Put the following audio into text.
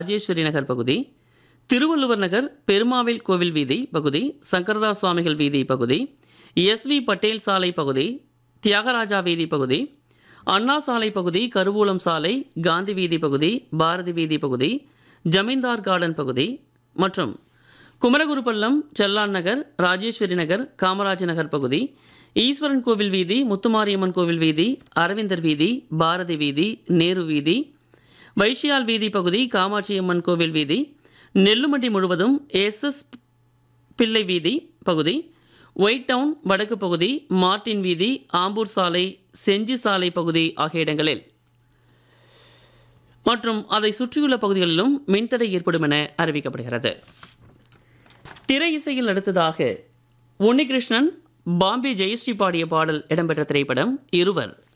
ராஜேஸ்வரி நகர் பகுதி திருவள்ளுவர் நகர் பெருமாவில் கோவில் வீதி பகுதி சங்கரதாஸ் சுவாமிகள் வீதி பகுதி எஸ்வி பட்டேல் சாலை பகுதி தியாகராஜா வீதி பகுதி அண்ணா சாலை பகுதி கருவூலம் சாலை காந்தி வீதி பகுதி பாரதி வீதி பகுதி ஜமீன்தார் கார்டன் பகுதி மற்றும் குமரகுருபள்ளம் செல்லான் நகர் ராஜேஸ்வரி நகர் காமராஜ் நகர் பகுதி ஈஸ்வரன் கோவில் வீதி முத்துமாரியம்மன் கோவில் வீதி அரவிந்தர் வீதி பாரதி வீதி நேரு வீதி வைஷியால் வீதி பகுதி காமாட்சியம்மன் கோவில் வீதி நெல்லுமண்டி முழுவதும் எஸ்எஸ் பிள்ளை வீதி பகுதி ஒயிட் டவுன் வடக்கு பகுதி மார்ட்டின் வீதி ஆம்பூர் சாலை செஞ்சி சாலை பகுதி ஆகிய இடங்களில் மற்றும் அதை சுற்றியுள்ள பகுதிகளிலும் மின்தடை ஏற்படும் என அறிவிக்கப்படுகிறது திரை இசையில் அடுத்ததாக உன்னிகிருஷ்ணன் பாம்பே ஜெயஸ்ரீ பாடிய பாடல் இடம்பெற்ற திரைப்படம் இருவர்